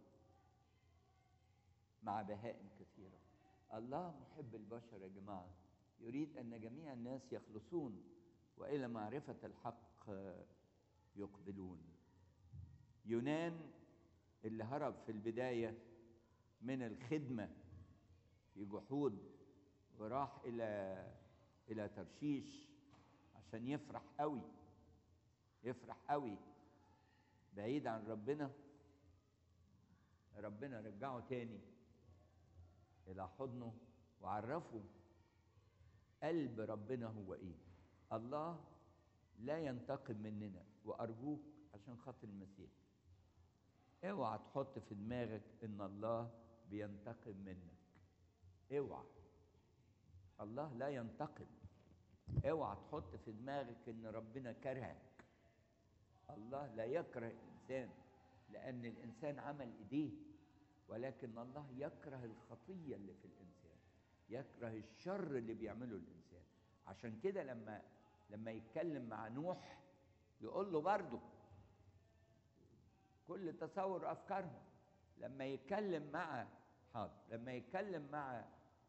مع بهائم كثيره الله محب البشر يا جماعه يريد ان جميع الناس يخلصون والى معرفه الحق يقبلون يونان اللي هرب في البداية من الخدمة في جحود وراح إلى إلى ترشيش عشان يفرح قوي يفرح قوي بعيد عن ربنا ربنا رجعه تاني الى حضنه وعرفه قلب ربنا هو ايه الله لا ينتقم مننا وارجوك عشان خاطر المسيح اوعى تحط في دماغك ان الله بينتقم منك اوعى الله لا ينتقم اوعى تحط في دماغك ان ربنا كرهك الله لا يكره الانسان لان الانسان عمل ايديه ولكن الله يكره الخطيه اللي في الانسان يكره الشر اللي بيعمله الانسان عشان كده لما لما يتكلم مع نوح يقول له برضه كل تصور افكارهم لما يتكلم مع حاضر لما يتكلم مع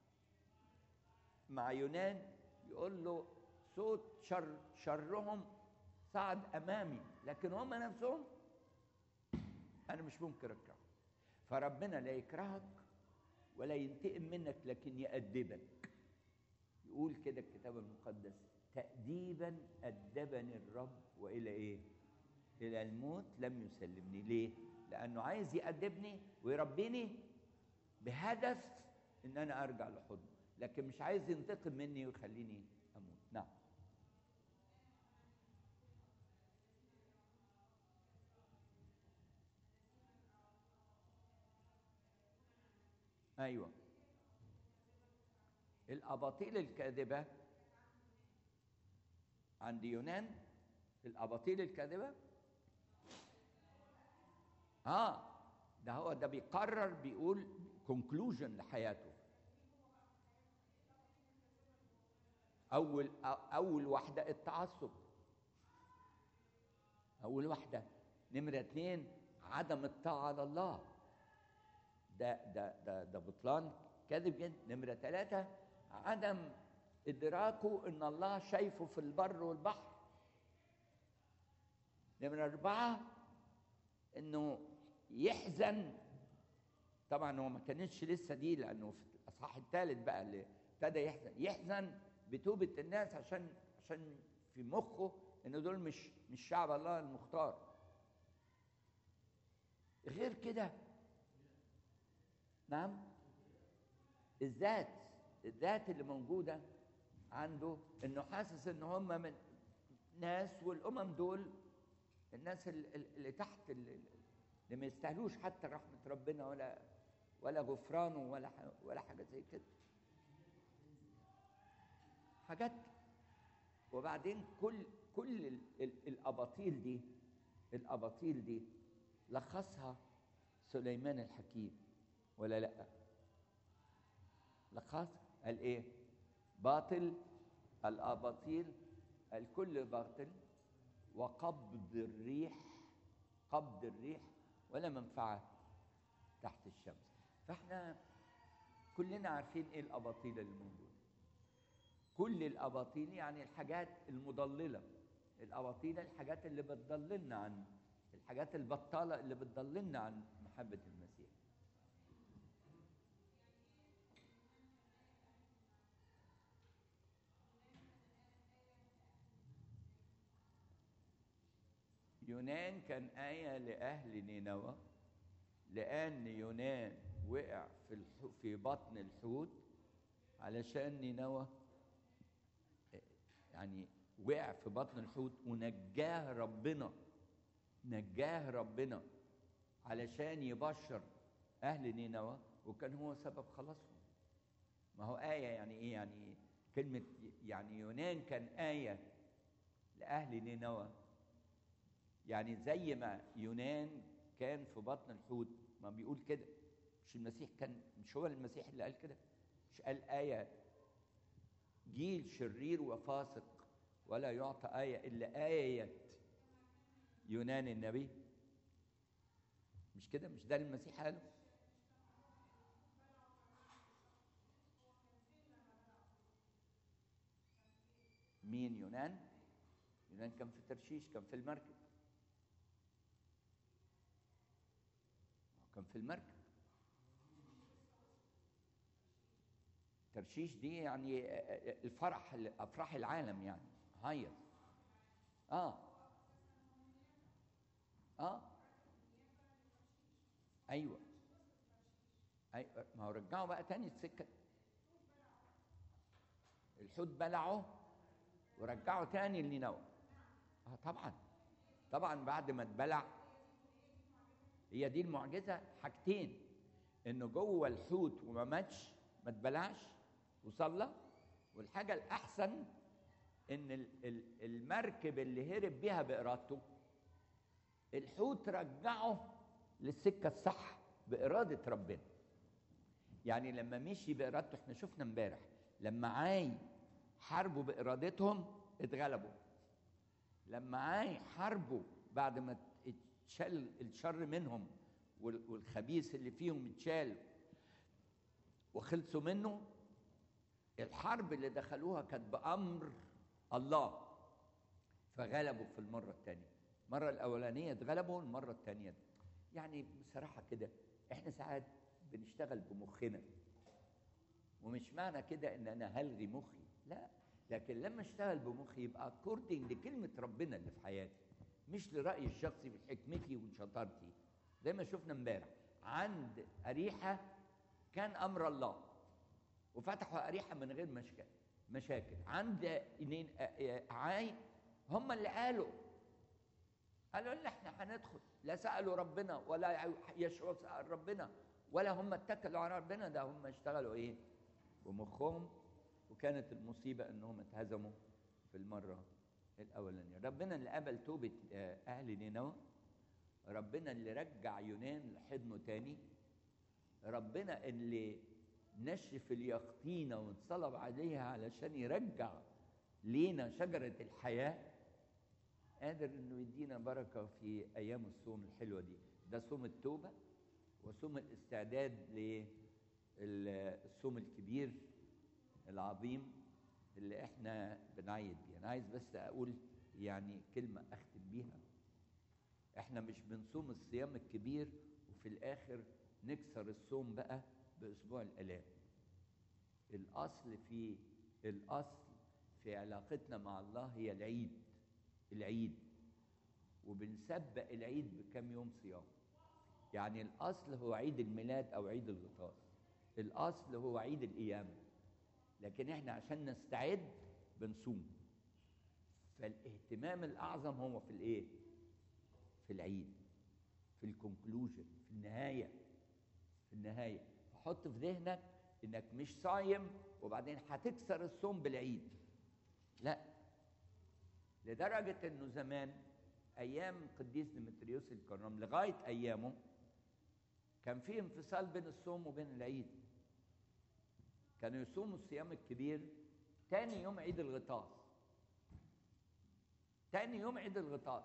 مع يونان يقول له صوت شر شرهم صعد امامي لكن هم نفسهم انا مش ممكن اكرههم فربنا لا يكرهك ولا ينتقم منك لكن يأدبك يقول كده الكتاب المقدس تأديبا أدبني الرب وإلى إيه؟ إلى الموت لم يسلمني ليه؟ لأنه عايز يأدبني ويربيني بهدف إن أنا أرجع لحضنه لكن مش عايز ينتقم مني ويخليني أموت نعم أيوه الأباطيل الكاذبة عند يونان الأباطيل الكاذبة اه ده هو ده بيقرر بيقول كونكلوجن لحياته اول اول واحده التعصب اول واحده نمره اتنين عدم الطاعه لله ده ده ده ده بطلان كاذب جدا نمره ثلاثه عدم ادراكه ان الله شايفه في البر والبحر نمره اربعه انه يحزن طبعا هو ما كانتش لسه دي لانه في الاصحاح الثالث بقى اللي ابتدى يحزن يحزن بتوبه الناس عشان عشان في مخه ان دول مش مش شعب الله المختار غير كده نعم الذات الذات اللي موجوده عنده انه حاسس ان هم من ناس والامم دول الناس اللي تحت اللي ما يستاهلوش حتى رحمه ربنا ولا ولا غفرانه ولا ولا حاجه زي كده حاجات وبعدين كل كل ال ال الاباطيل دي الاباطيل دي لخصها سليمان الحكيم ولا لا لخص قال ايه باطل الاباطيل الكل باطل وقبض الريح قبض الريح ولا منفعه تحت الشمس فاحنا كلنا عارفين ايه الاباطيل اللي موجوده كل الاباطيل يعني الحاجات المضلله الاباطيل الحاجات اللي بتضللنا عن الحاجات البطاله اللي بتضللنا عن محبه المسيح يونان كان آية لأهل نينوى لأن يونان وقع في الح... في بطن الحوت علشان نينوى يعني وقع في بطن الحوت ونجاه ربنا نجاه ربنا علشان يبشر أهل نينوى وكان هو سبب خلاصهم ما هو آية يعني إيه يعني كلمة يعني يونان كان آية لأهل نينوى يعني زي ما يونان كان في بطن الحوت ما بيقول كده مش المسيح كان مش هو المسيح اللي قال كده مش قال آية جيل شرير وفاسق ولا يعطى آية إلا آية يونان النبي مش كده مش ده اللي المسيح قاله مين يونان يونان كان في ترشيش كان في المركب كان في المركب ترشيش دي يعني الفرح افراح العالم يعني هيص اه اه ايوه أي ما هو رجعوا بقى تاني السكه الحوت بلعه ورجعه تاني لنينوى اه طبعا طبعا بعد ما اتبلع هي دي المعجزه حاجتين انه جوه الحوت وما ماتش ما اتبلعش وصلى والحاجه الاحسن ان ال- ال- المركب اللي هرب بيها بارادته الحوت رجعه للسكه الصح باراده ربنا يعني لما مشي بارادته احنا شفنا امبارح لما عاي حاربوا بارادتهم اتغلبوا لما عاي حاربوا بعد ما اتشال الشر منهم وال- والخبيث اللي فيهم اتشال وخلصوا منه الحرب اللي دخلوها كانت بأمر الله فغلبوا في المرة الثانية المرة الأولانية اتغلبوا المرة الثانية يعني بصراحة كده احنا ساعات بنشتغل بمخنا ومش معنى كده ان انا هلغي مخي لا لكن لما اشتغل بمخي يبقى اكوردنج لكلمة ربنا اللي في حياتي مش لرأيي الشخصي بحكمتي وشطارتي زي ما شفنا امبارح عند أريحة كان أمر الله وفتحوا أريحة من غير مشكلة مشاكل عند إنين عاي هم اللي قالوا قالوا ان احنا هندخل لا سالوا ربنا ولا يشعروا سال ربنا ولا هم اتكلوا على ربنا ده هم اشتغلوا ايه بمخهم وكانت المصيبه انهم اتهزموا في المره الاولانيه ربنا اللي قبل توبه آه، اهل نينوى ربنا اللي رجع يونان لحضنه تاني ربنا اللي نشف اليقطينة واتصلب عليها علشان يرجع لينا شجرة الحياة قادر انه يدينا بركة في ايام الصوم الحلوة دي ده صوم التوبة وصوم الاستعداد للصوم الكبير العظيم اللي احنا بنعيد بيه انا عايز بس اقول يعني كلمة اختم بيها احنا مش بنصوم الصيام الكبير وفي الاخر نكسر الصوم بقى باسبوع الالام الاصل في الاصل في علاقتنا مع الله هي العيد العيد وبنسبق العيد بكم يوم صيام يعني الاصل هو عيد الميلاد او عيد الغطاس الاصل هو عيد القيامه لكن احنا عشان نستعد بنصوم فالاهتمام الاعظم هو في الايه في العيد في الكونكلوجن في النهايه في النهايه فحط في ذهنك انك مش صايم وبعدين هتكسر الصوم بالعيد لا لدرجه انه زمان ايام القديس ديمتريوس الكرام لغايه ايامه كان في انفصال بين الصوم وبين العيد كانوا يصوموا الصيام الكبير تاني يوم عيد الغطاس تاني يوم عيد الغطاس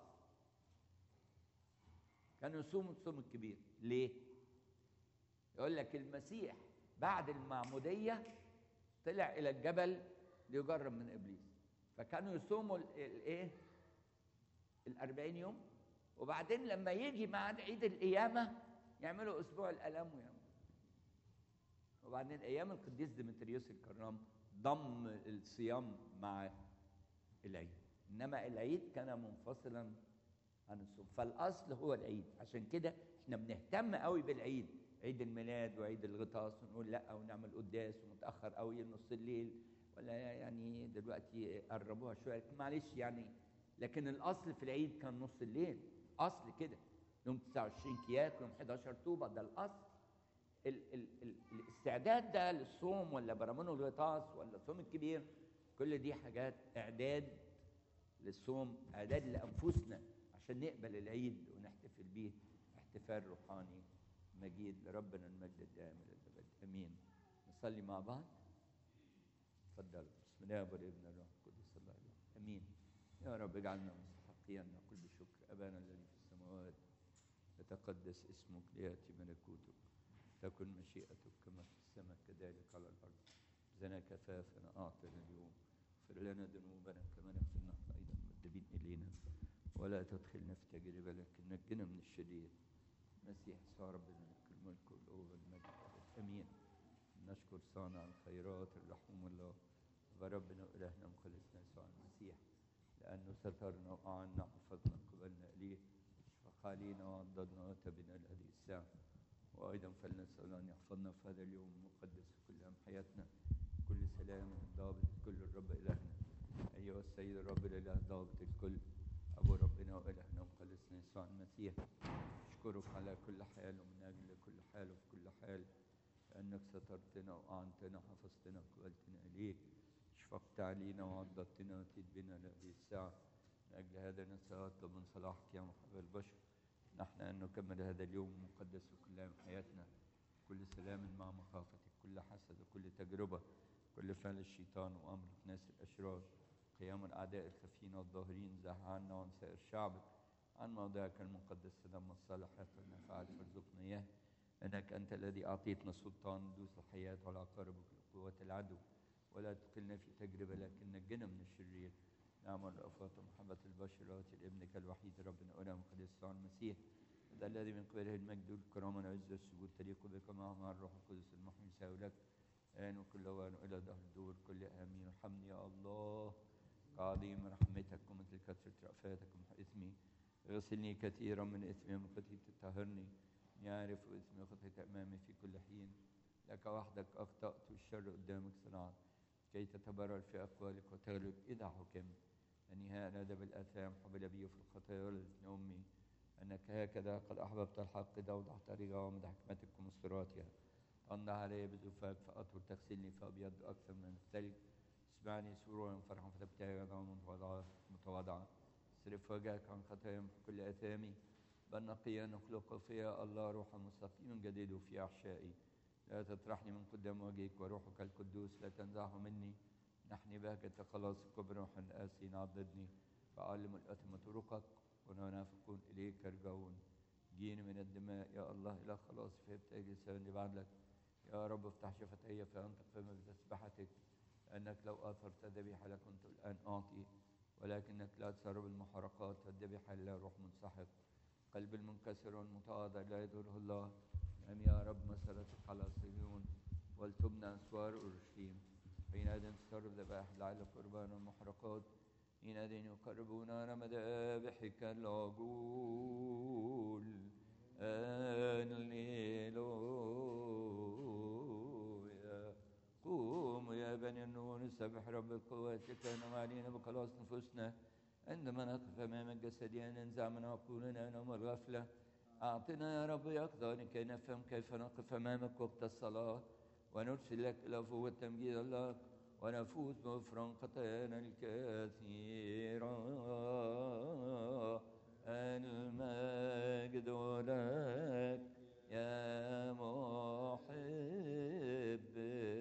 كانوا يصوموا الصوم الكبير ليه يقول لك المسيح بعد المعمودية طلع إلى الجبل ليجرب من إبليس فكانوا يصوموا ال- الإيه الأربعين يوم وبعدين لما يجي ميعاد عيد القيامة يعملوا أسبوع الآلام ويعملوا وبعدين أيام القديس ديمتريوس الكرام ضم الصيام مع العيد إنما العيد كان منفصلا عن الصوم فالأصل هو العيد عشان كده احنا بنهتم قوي بالعيد عيد الميلاد وعيد الغطاس ونقول لا ونعمل قداس ومتاخر قوي نص الليل ولا يعني دلوقتي قربوها شويه لكن معلش يعني لكن الاصل في العيد كان نص الليل اصل كده يوم 29 كياك يوم 11 طوبه ده الاصل ال ال ال الاستعداد ده للصوم ولا برامون الغطاس ولا الصوم الكبير كل دي حاجات اعداد للصوم اعداد لانفسنا عشان نقبل العيد ونحتفل بيه احتفال روحاني مجيد لربنا المجد الدائم الى الابد امين نصلي مع بعض تفضل بسم الله والابن الروح القدس الله اله امين يا رب اجعلنا مستحقين نقول بشكر ابانا الذي في السماوات يتقدس اسمك لياتي ملكوتك تكن مشيئتك كما في السماء كذلك على الارض زنا كفافنا اعطنا اليوم اغفر لنا ذنوبنا كما نغفر نحن ايضا المذنبين الينا ولا تدخلنا في تجربه لكن نجنا من الشرير مسيح يسوع ربنا لك الملك والقوه والمجد والأبد. امين نشكر صانع الخيرات الرحوم الله وربنا والهنا مخلصنا يسوع المسيح لانه سترنا واعنا وحفظنا قبلنا اليه وقالينا وعضدنا وتبنا لهذه الساعه وأيضا فلنسأل أن يحفظنا في هذا اليوم المقدس في كل أيام حياتنا كل سلام ضابط الكل الرب إلهنا أيها السيد الرب الإله ضابط الكل أبو ربنا وإلهنا ومخلصنا يسوع المسيح أشكرك على كل حال ومن أجل كل حال وفي كل حال لأنك سترتنا وأعنتنا وحفظتنا وقبلتنا إليك شفقت علينا وعضدتنا وأتيت بنا لهذه الساعة من أجل هذا نسأل من صلاحك يا محب البشر نحن أن نكمل هذا اليوم المقدس وكل أيام حياتنا كل سلام مع مخافتك كل حسد وكل تجربة كل فعل الشيطان وأمر ناس الأشرار قيام الأعداء الخفين والظاهرين زح عنا وعن سائر شعبك عن موضعك المقدس دم الصالح حتى نفعل فارزقنا إياه أنك أنت الذي أعطيتنا سلطان دوس الحياة والعقارب وكل قوات العدو ولا تقلنا في تجربة لكن نجنا من الشرير نعم الرأفات ومحبة البشر وأتي لابنك الوحيد ربنا أولى مقدس يسوع المسيح هذا الذي من قبله المجد والكرامة والعز والسجود تليق بك معه مع الروح القدس المحيي يساوي لك آن وكل وان إلى دهر الدور كل آمين ارحمني يا الله كعظيم رحمتك ومثل كثرة رأفاتك ومحو إثمي اغسلني كثيرا من إثمي ومن خطيئتي طهرني يعرف إثمي وخطيئتي أمامي في كل حين لك وحدك أخطأت والشر قدامك صنعت كي تتبرر في أقوالك وتغلب إذا حكمت أني الأدب الآثام حبل بي في الخطايا ولدتني أمي أنك هكذا قد أحببت الحق دوضحت رغام حكمتك ومستراتها أنضح علي بزفاك فأطهر تغسلني فأبيض أكثر من الثلج اسمعني سرورا فرحا فتبتهج غضبا متواضعا اصرف وجهك عن خطايا كل آثامي بل نقيا نخلق فيا الله روحا مستقيما جديد في أحشائي لا تطرحني من قدام وجهك وروحك القدوس لا تنزعه مني نحني بهجة خلاصك وبروح آسي نعضدني فأعلم الأثم طرقك وننافقون إليك يرجعون جيني من الدماء يا الله إلى خلاص فيبتهج لساني بعدك يا رب افتح شفتي فأنطق فما بتسبحتك لأنك لو آثرت ذبيحة لكنت الآن أعطي ولكنك لا تسرب المحرقات والذبيحة لا روح منسحق قلب المنكسر والمتواضع لا يضره الله نعم يا رب مسرتك على صهيون ولتبنى أسوار أورشليم حينئذ تسر الذبائح لعل قربان المحرقات حينئذ يقربون على مذابحك العجول هللويا قوموا يا بني النور نسبح رب القوات كان علينا بخلاص نفوسنا عندما نقف امام الجسدية ننزع من عقولنا نوم الغفله اعطنا يا رب يقظه لكي نفهم كيف نقف امامك وقت الصلاه ونرسل لك العفو والتمجيد الله ونفوز بغفران خطايانا الكثيرة المجد لك يا محب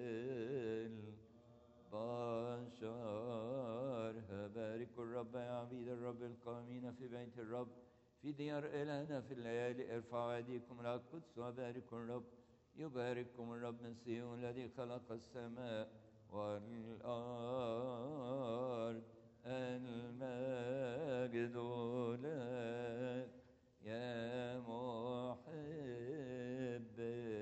البشر بارك الرب يا عبيد الرب القائمين في بيت الرب في ديار إلهنا في الليالي ارفعوا أيديكم إلى القدس وباركوا الرب يبارككم الرب من صيون الذي خلق السماء والأرض المجد لك يا محب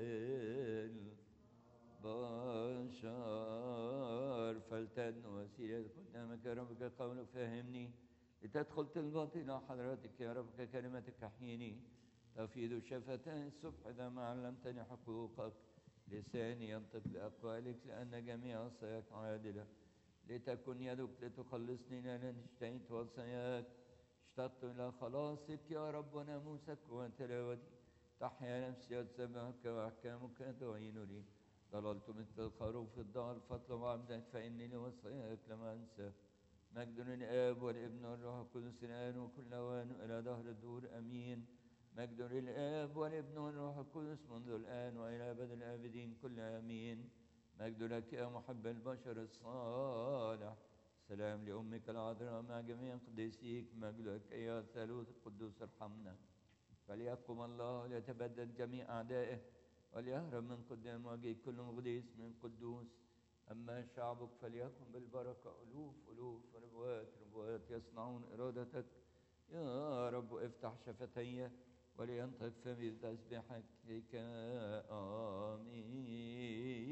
البشر فلتدن وسيلة قدامك يا ربك قولك فهمني لتدخل تلبط إلى حضرتك يا ربك كلمتك حيني تفيض شفتي الصبح إذا ما علمتني حقوقك لساني ينطق بأقوالك لأن جميع وصاياك عادلة لتكن يدك لتخلصني لأن اشتهيت وصاياك اشتقت إلى خلاصك يا رب وناموسك وتلاوتي تحيا نفسي وتسبحك وأحكامك تعين لي ضللت مثل الخروف الضال فاطلب عبدك فإني لوصاياك لم أنسى مجد للآب والابن والروح القدس الآن وكل أوان إلى دهر الدور أمين مجد للآب والابن والروح القدس منذ الآن وإلى أبد الآبدين كل آمين مجد لك يا محب البشر الصالح سلام لأمك العذراء مع جميع قديسيك مجد لك أيها الثالوث القدوس ارحمنا فليقم الله ليتبدد جميع أعدائه وليهرب من قدام وجهك كل مقديس من قدوس أما شعبك فليكن بالبركة ألوف ألوف ربوات ربوات يصنعون إرادتك يا رب افتح شفتي ولينطق فمي بتسبيحك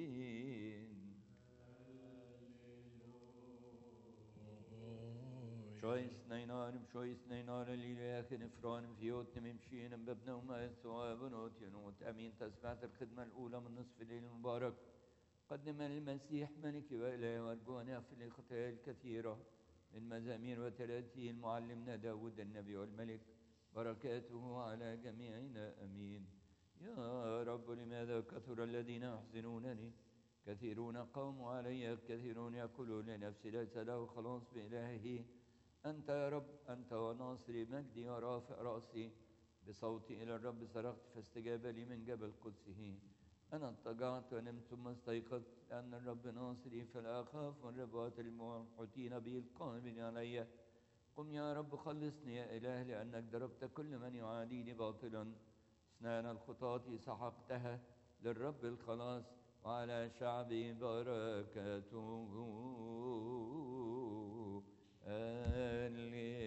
آمين شويس نينارم شويس نينار لإله نفران فيوت ممشين بابن وما يسوى بنوت ينوت أمين تسمعت الخدمة الأولى من نصف الليل المبارك قدم المسيح ملك وإله وأرجونا في الخطايا الكثيرة من مزامير وتراتيل معلمنا داود النبي والملك بركاته على جميعنا أمين يا رب لماذا كثر الذين يحزنونني كثيرون قوموا علي كثيرون يقولون لنفسي ليس له خلاص بإلهه أنت يا رب أنت وناصري مجدي ورافع رأسي بصوتي إلى الرب صرخت فاستجاب لي من جبل قدسه أنا اضطجعت ونمت ثم استيقظت لأن الرب ناصري فلا أخاف من رباط المحوطين بي القائمين علي قم يا رب خلصني يا إله لأنك ضربت كل من يعاديني باطلا أسنان الخطاة سحقتها للرب الخلاص وعلى شعبي بركته